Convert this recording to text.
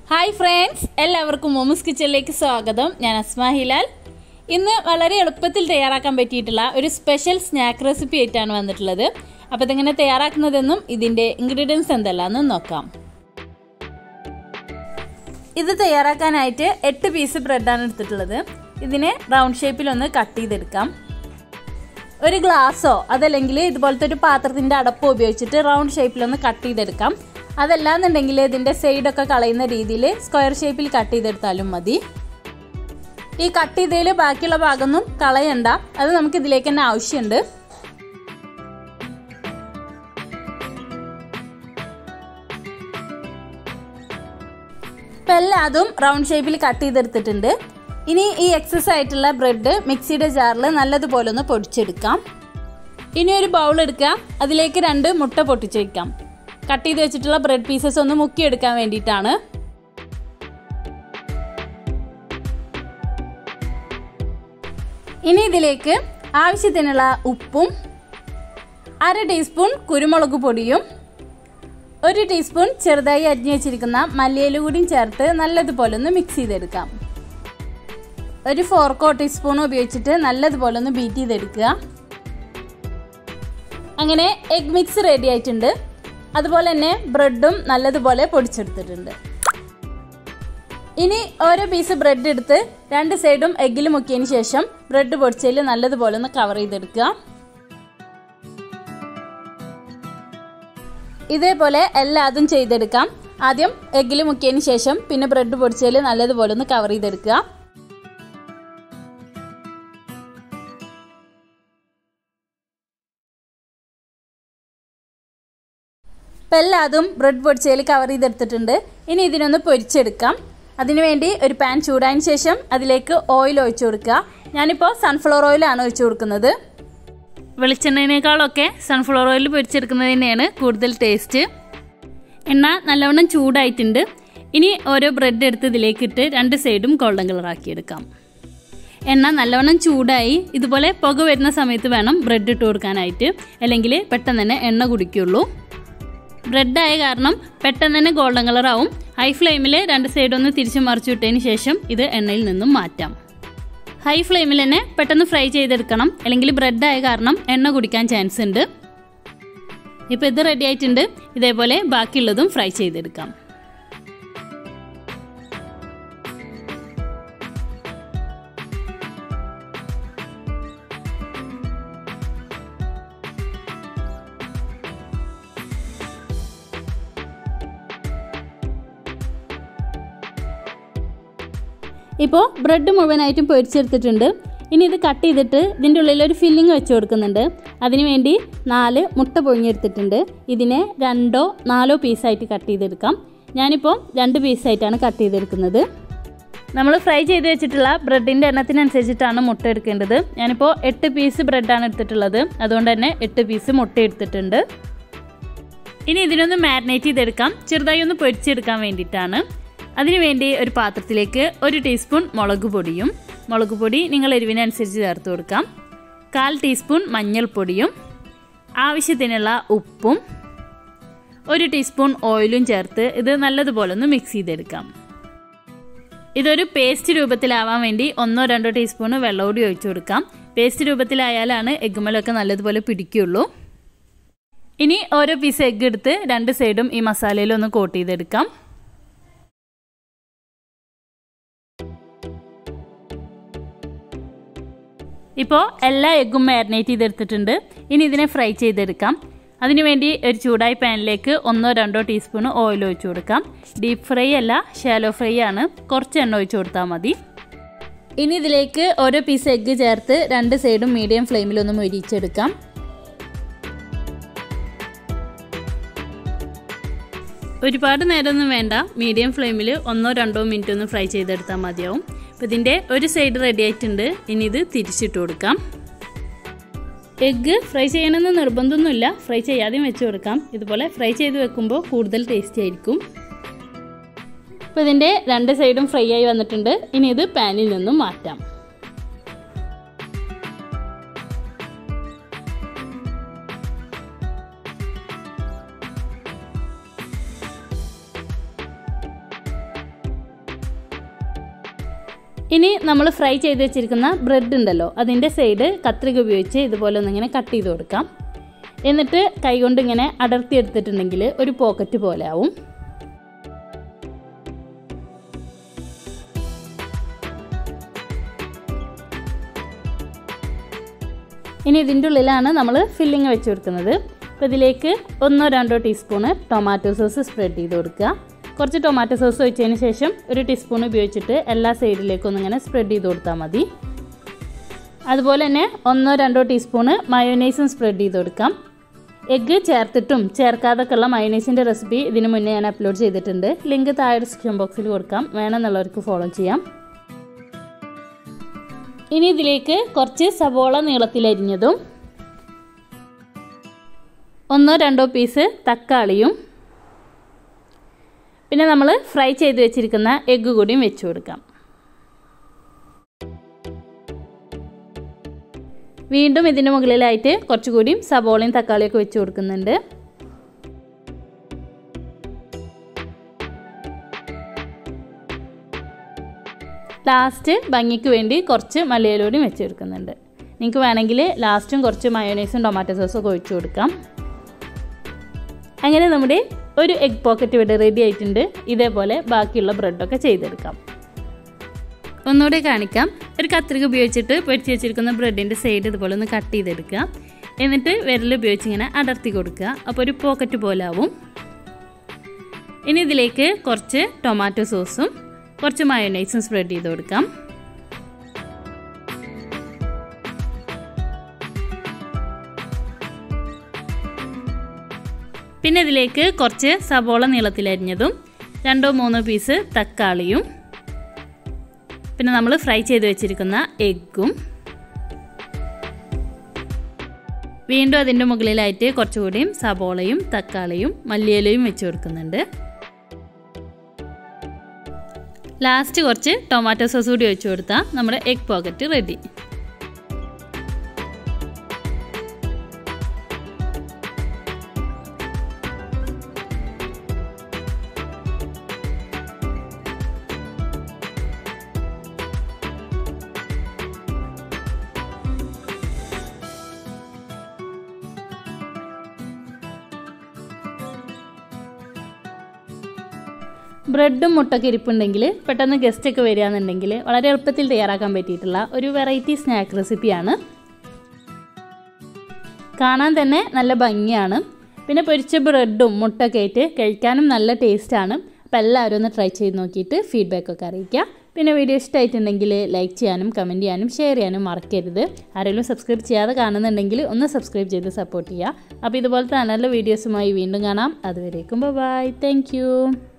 hi friends എല്ലാവർക്കും mom's കിച്ചണിലേക്ക് സ്വാഗതം ഞാൻ അസ്മ ഹിലാൽ ഇന്ന് വളരെ എളുപ്പത്തിൽ തയ്യാറാക്കാൻ പറ്റിയിട്ടുള്ള ഒരു സ്പെഷ്യൽ സ്നാക്ക് റെസിപ്പി ആയിട്ടാണ് വന്നിട്ടുള്ളത് അപ്പോൾ ഇതെങ്ങനെ തയ്യാറാക്കുന്നതെന്നും ഇതിൻ്റെ ഇൻഗ്രീഡിയൻസ് എന്തെല്ലാമെന്നും നോക്കാം ഇത് തയ്യാറാക്കാനായിട്ട് എട്ട് പീസ് ബ്രെഡാണ് എടുത്തിട്ടുള്ളത് ഇതിനെ റൗണ്ട് ഷേപ്പിൽ ഒന്ന് കട്ട് ചെയ്തെടുക്കാം ഒരു ഗ്ലാസ്സോ അതല്ലെങ്കിൽ ഇതുപോലത്തെ ഒരു പാത്രത്തിൻ്റെ അടപ്പോ ഉപയോഗിച്ചിട്ട് റൗണ്ട് ഷേപ്പിലൊന്ന് കട്ട് ചെയ്തെടുക്കാം അതല്ലാന്നുണ്ടെങ്കിൽ ഇതിൻ്റെ സൈഡൊക്കെ കളയുന്ന രീതിയിൽ സ്ക്വയർ ഷേപ്പിൽ കട്ട് ചെയ്തെടുത്താലും മതി ഈ കട്ട് ചെയ്തതിൽ ബാക്കിയുള്ള ഭാഗമൊന്നും കളയണ്ട അത് നമുക്ക് ഇതിലേക്ക് തന്നെ ആവശ്യമുണ്ട് ഇപ്പം എല്ലാതും റൗണ്ട് ഷേപ്പിൽ കട്ട് ചെയ്തെടുത്തിട്ടുണ്ട് ഇനി ഈ എക്സസ് ആയിട്ടുള്ള ബ്രെഡ് മിക്സിയുടെ ജാറിൽ നല്ലതുപോലെ ഒന്ന് പൊടിച്ചെടുക്കാം ഇനി ഒരു ബൗൾ എടുക്കുക അതിലേക്ക് രണ്ട് മുട്ട പൊട്ടിച്ച് വയ്ക്കാം കട്ട് ചെയ്ത് വെച്ചിട്ടുള്ള ബ്രെഡ് പീസസ് ഒന്ന് മുക്കിയെടുക്കാൻ വേണ്ടിയിട്ടാണ് ഇനി ഇതിലേക്ക് ആവശ്യത്തിനുള്ള ഉപ്പും അര ടീസ്പൂൺ കുരുമുളക് പൊടിയും ഒരു ടീസ്പൂൺ ചെറുതായി അരിഞ്ഞു വെച്ചിരിക്കുന്ന മല്ലിയില കൂടിയും ചേർത്ത് നല്ലതുപോലെ ഒന്ന് മിക്സ് ചെയ്തെടുക്കാം ഒരു ഫോർക്കോ ടീസ്പൂൺ ഉപയോഗിച്ചിട്ട് നല്ലതുപോലെ ഒന്ന് ബീറ്റ് ചെയ്തെടുക്കുക അങ്ങനെ എഗ് മിക്സ് റെഡി ആയിട്ടുണ്ട് അതുപോലെ തന്നെ ബ്രെഡും നല്ലതുപോലെ പൊടിച്ചെടുത്തിട്ടുണ്ട് ഇനി ഓരോ പീസ് ബ്രെഡ് എടുത്ത് രണ്ട് സൈഡും എഗ്ഗിൽ മുക്കിയതിന് ശേഷം ബ്രെഡ് പൊടിച്ചതിൽ നല്ലതുപോലെ ഒന്ന് കവർ ചെയ്തെടുക്കുക ഇതേപോലെ എല്ലാതും ചെയ്തെടുക്കാം ആദ്യം എഗ്ഗിൽ മുക്കിയതിന് ശേഷം പിന്നെ ബ്രെഡ് പൊടിച്ചതിൽ നല്ലതുപോലെ ഒന്ന് കവർ ചെയ്തെടുക്കുക ഇപ്പം എല്ലാതും ബ്രെഡ് പൊടിച്ചതിൽ കവർ ചെയ്തെടുത്തിട്ടുണ്ട് ഇനി ഇതിനൊന്ന് പൊരിച്ചെടുക്കാം അതിനുവേണ്ടി ഒരു പാൻ ചൂടായതിനു ശേഷം അതിലേക്ക് ഓയിൽ ഒഴിച്ചു കൊടുക്കുക ഞാനിപ്പോൾ സൺഫ്ലവർ ഓയിലാണ് ഒഴിച്ചു കൊടുക്കുന്നത് വെളിച്ചെണ്ണേനേക്കാളൊക്കെ സൺഫ്ലവർ ഓയിൽ പൊരിച്ചെടുക്കുന്നത് തന്നെയാണ് കൂടുതൽ ടേസ്റ്റ് എണ്ണ നല്ലവണ്ണം ചൂടായിട്ടുണ്ട് ഇനി ഓരോ ബ്രെഡ് എടുത്ത് ഇതിലേക്ക് ഇട്ട് രണ്ട് സൈഡും ഗോൾഡൻ കളറാക്കി എടുക്കാം എണ്ണ നല്ലവണ്ണം ചൂടായി ഇതുപോലെ പുക വരുന്ന സമയത്ത് വേണം ബ്രെഡ് ഇട്ട് കൊടുക്കാനായിട്ട് അല്ലെങ്കിൽ പെട്ടെന്ന് തന്നെ എണ്ണ കുടിക്കുള്ളൂ ബ്രെഡ് ആയ കാരണം പെട്ടെന്ന് തന്നെ ഗോൾഡൻ കളർ ആവും ഹൈ ഫ്ലെയിമിൽ രണ്ട് സൈഡ് ഒന്ന് തിരിച്ചു മറിച്ചു വിട്ടതിന് ശേഷം ഇത് എണ്ണയിൽ നിന്നും മാറ്റാം ഹൈ ഫ്ലെയിമിൽ തന്നെ പെട്ടെന്ന് ഫ്രൈ ചെയ്തെടുക്കണം അല്ലെങ്കിൽ ബ്രെഡ് ആയ കാരണം എണ്ണ കുടിക്കാൻ ചാൻസ് ഉണ്ട് ഇപ്പോൾ ഇത് റെഡി ആയിട്ടുണ്ട് ഇതേപോലെ ബാക്കിയുള്ളതും ഫ്രൈ ചെയ്തെടുക്കാം ഇപ്പോൾ ബ്രെഡ് മുഴുവനായിട്ടും പൊരിച്ചെടുത്തിട്ടുണ്ട് ഇനി ഇത് കട്ട് ചെയ്തിട്ട് ഇതിൻ്റെ ഉള്ളിൽ ഒരു ഫില്ലിങ് വെച്ച് കൊടുക്കുന്നുണ്ട് അതിനുവേണ്ടി നാല് മുട്ട പൊഴിഞ്ഞെടുത്തിട്ടുണ്ട് ഇതിനെ രണ്ടോ നാലോ പീസായിട്ട് കട്ട് ചെയ്തെടുക്കാം ഞാനിപ്പോൾ രണ്ട് പീസായിട്ടാണ് കട്ട് ചെയ്തെടുക്കുന്നത് നമ്മൾ ഫ്രൈ ചെയ്ത് വെച്ചിട്ടുള്ള ബ്രെഡിൻ്റെ എണ്ണത്തിനനുസരിച്ചിട്ടാണ് മുട്ട എടുക്കേണ്ടത് ഞാനിപ്പോൾ എട്ട് പീസ് ബ്രെഡാണ് എടുത്തിട്ടുള്ളത് അതുകൊണ്ട് തന്നെ എട്ട് പീസ് മുട്ട എടുത്തിട്ടുണ്ട് ഇനി ഇതിനൊന്ന് മാരിനേറ്റ് ചെയ്തെടുക്കാം ചെറുതായി ഒന്ന് പൊരിച്ചെടുക്കാൻ വേണ്ടിയിട്ടാണ് അതിനുവേണ്ടി ഒരു പാത്രത്തിലേക്ക് ഒരു ടീസ്പൂൺ മുളക് പൊടിയും മുളക് പൊടി നിങ്ങൾ എരിവിനനുസരിച്ച് ചേർത്ത് കൊടുക്കാം കാൽ ടീസ്പൂൺ മഞ്ഞൾപ്പൊടിയും ആവശ്യത്തിനുള്ള ഉപ്പും ഒരു ടീസ്പൂൺ ഓയിലും ചേർത്ത് ഇത് നല്ലതുപോലെ ഒന്ന് മിക്സ് ചെയ്തെടുക്കാം ഇതൊരു പേസ്റ്റ് രൂപത്തിലാവാൻ വേണ്ടി ഒന്നോ രണ്ടോ ടീസ്പൂൺ വെള്ളം കൂടി ഒഴിച്ചു കൊടുക്കാം പേസ്റ്റ് രൂപത്തിലായാലാണ് എഗ്ഗുമലൊക്കെ നല്ലതുപോലെ പിടിക്കുള്ളൂ ഇനി ഓരോ പീസ് എഗ്ഗ് എടുത്ത് രണ്ട് സൈഡും ഈ മസാലയിൽ ഒന്ന് കോട്ട് ചെയ്തെടുക്കാം ഇപ്പോൾ എല്ലാ എഗ്ഗും മാരിനേറ്റ് ചെയ്തെടുത്തിട്ടുണ്ട് ഇനി ഇതിനെ ഫ്രൈ ചെയ്തെടുക്കാം അതിനുവേണ്ടി ഒരു ചൂടായ പാനിലേക്ക് ഒന്നോ രണ്ടോ ടീസ്പൂൺ ഓയിൽ ഒഴിച്ചു കൊടുക്കാം ഡീപ്പ് ഫ്രൈ അല്ല ഷാലോ ഫ്രൈ ആണ് കുറച്ച് എണ്ണ ഒഴിച്ചു കൊടുത്താൽ മതി ഇനി ഇതിലേക്ക് ഓരോ പീസ് എഗ്ഗ് ചേർത്ത് രണ്ട് സൈഡും മീഡിയം ഫ്ലെയിമിലൊന്ന് മൊരിച്ചെടുക്കാം ഒരുപാട് നേരമൊന്നും വേണ്ട മീഡിയം ഫ്ലെയിമിൽ ഒന്നോ രണ്ടോ മിനിറ്റ് ഒന്ന് ഫ്രൈ ചെയ്തെടുത്താൽ മതിയാവും അപ്പോൾ ഇതിൻ്റെ ഒരു സൈഡ് റെഡി ആയിട്ടുണ്ട് ഇനി ഇത് തിരിച്ചിട്ട് കൊടുക്കാം എഗ്ഗ് ഫ്രൈ ചെയ്യണമെന്ന് നിർബന്ധമൊന്നുമില്ല ഫ്രൈ ചെയ്യാതെയും വെച്ച് കൊടുക്കാം ഇതുപോലെ ഫ്രൈ ചെയ്ത് വെക്കുമ്പോൾ കൂടുതൽ ടേസ്റ്റി ആയിരിക്കും അപ്പോൾ ഇതിൻ്റെ രണ്ട് സൈഡും ഫ്രൈ ആയി വന്നിട്ടുണ്ട് ഇനി ഇത് പാനിൽ നിന്നും മാറ്റാം ഇനി നമ്മൾ ഫ്രൈ ചെയ്ത് വെച്ചിരിക്കുന്ന ബ്രെഡ് ഉണ്ടല്ലോ അതിൻ്റെ സൈഡ് കത്രിക ഉപയോഗിച്ച് ഇതുപോലെ ഒന്നിങ്ങനെ കട്ട് ചെയ്ത് കൊടുക്കാം എന്നിട്ട് കൈകൊണ്ട് ഇങ്ങനെ അടർത്തി എടുത്തിട്ടുണ്ടെങ്കിൽ ഒരു പോക്കറ്റ് പോലെ ആവും ഇനി ഇതിൻ്റെ ഉള്ളിലാണ് നമ്മൾ ഫില്ലിങ് വെച്ച് കൊടുക്കുന്നത് അപ്പോൾ ഇതിലേക്ക് ഒന്നോ രണ്ടോ ടീസ്പൂണ് ടൊമാറ്റോ സോസ് സ്പ്രെഡ് ചെയ്ത് കൊടുക്കുക കുറച്ച് ടൊമാറ്റോ സോസ് ഒഴിച്ചതിന് ശേഷം ഒരു ടീസ്പൂൺ ഉപയോഗിച്ചിട്ട് എല്ലാ സൈഡിലേക്കും ഒന്നിങ്ങനെ സ്പ്രെഡ് ചെയ്ത് കൊടുത്താൽ മതി അതുപോലെ തന്നെ ഒന്നോ രണ്ടോ ടീസ്പൂണ് മയോനൈസും സ്പ്രെഡ് ചെയ്ത് കൊടുക്കാം എഗ്ഗ് ചേർത്തിട്ടും ചേർക്കാതൊക്കെ ഉള്ള മയോനൈസിൻ്റെ റെസിപ്പി ഇതിന് മുന്നേ ഞാൻ അപ്ലോഡ് ചെയ്തിട്ടുണ്ട് ലിങ്ക് താഴെ ഡിസ്ക്രിപ്ഷൻ ബോക്സിൽ കൊടുക്കാം വേണമെന്നുള്ളവർക്ക് ഫോളോ ചെയ്യാം ഇനി ഇതിലേക്ക് കുറച്ച് സവോള നീളത്തിലരിഞ്ഞതും ഒന്നോ രണ്ടോ പീസ് തക്കാളിയും പിന്നെ നമ്മൾ ഫ്രൈ ചെയ്ത് വെച്ചിരിക്കുന്ന എഗ്ഗ് കൂടിയും വെച്ച് കൊടുക്കാം വീണ്ടും ഇതിൻ്റെ മുകളിലായിട്ട് കുറച്ചുകൂടിയും സവോളയും തക്കാളിയൊക്കെ വെച്ച് കൊടുക്കുന്നുണ്ട് ലാസ്റ്റ് ഭംഗിക്ക് വേണ്ടി കുറച്ച് മല്ലിയിലൂടെയും വെച്ച് കൊടുക്കുന്നുണ്ട് നിങ്ങൾക്ക് വേണമെങ്കിൽ ലാസ്റ്റും കുറച്ച് മയോനൈസും ടൊമാറ്റോ സോസും ഒക്കെ ഒഴിച്ചു കൊടുക്കാം അങ്ങനെ നമ്മുടെ ഒരു എഗ് പോക്കറ്റ് ഇവിടെ റെഡി ആയിട്ടുണ്ട് ഇതേപോലെ ബാക്കിയുള്ള ബ്രെഡൊക്കെ ചെയ്തെടുക്കാം ഒന്നുകൂടെ കാണിക്കാം ഒരു കത്രിക ഉപയോഗിച്ചിട്ട് പൊരിച്ച് വെച്ചിരിക്കുന്ന ബ്രെഡിൻ്റെ സൈഡ് ഇതുപോലെ ഒന്ന് കട്ട് ചെയ്തെടുക്കുക എന്നിട്ട് വിരൽ ഉപയോഗിച്ച് ഇങ്ങനെ അടർത്തി കൊടുക്കുക അപ്പോൾ ഒരു പോക്കറ്റ് പോലെ ആവും ഇനി ഇതിലേക്ക് കുറച്ച് ടൊമാറ്റോ സോസും കുറച്ച് മയോനൈസും സ്പ്രെഡ് ചെയ്ത് കൊടുക്കാം പിന്നെ ഇതിലേക്ക് കുറച്ച് സവോള നീളത്തിലരിഞ്ഞതും രണ്ടോ മൂന്നോ പീസ് തക്കാളിയും പിന്നെ നമ്മൾ ഫ്രൈ ചെയ്ത് വെച്ചിരിക്കുന്ന എഗ്ഗും വീണ്ടും അതിൻ്റെ മുകളിലായിട്ട് കുറച്ചുകൂടിയും സവോളയും തക്കാളിയും മല്ലിയിലയും വെച്ച് കൊടുക്കുന്നുണ്ട് ലാസ്റ്റ് കുറച്ച് ടൊമാറ്റോ സോസ് കൂടി ഒഴിച്ചു കൊടുത്താൽ നമ്മുടെ എഗ് പോക്കറ്റ് റെഡി ബ്രെഡും മുട്ടൊക്കെ ഇരിപ്പുണ്ടെങ്കിൽ പെട്ടെന്ന് ഗസ്റ്റ് ഒക്കെ വരികയാണെന്നുണ്ടെങ്കിൽ വളരെ എളുപ്പത്തിൽ തയ്യാറാക്കാൻ പറ്റിയിട്ടുള്ള ഒരു വെറൈറ്റി സ്നാക്ക് റെസിപ്പിയാണ് കാണാൻ തന്നെ നല്ല ഭംഗിയാണ് പിന്നെ പൊരിച്ച ബ്രെഡും മുട്ടൊക്കെ ആയിട്ട് കഴിക്കാനും നല്ല ടേസ്റ്റാണ് അപ്പോൾ എല്ലാവരും ഒന്ന് ട്രൈ ചെയ്ത് നോക്കിയിട്ട് ഫീഡ്ബാക്ക് ഒക്കെ അറിയിക്കുക പിന്നെ വീഡിയോ ഇഷ്ടമായിട്ടുണ്ടെങ്കിൽ ലൈക്ക് ചെയ്യാനും കമൻറ്റ് ചെയ്യാനും ഷെയർ ചെയ്യാനും മറക്കരുത് ആരെങ്കിലും സബ്സ്ക്രൈബ് ചെയ്യാതെ കാണുന്നുണ്ടെങ്കിൽ ഒന്ന് സബ്സ്ക്രൈബ് ചെയ്ത് സപ്പോർട്ട് ചെയ്യുക അപ്പോൾ ഇതുപോലത്തെ നല്ല വീഡിയോസുമായി വീണ്ടും കാണാം അതുവരേക്കും ബൈ താങ്ക്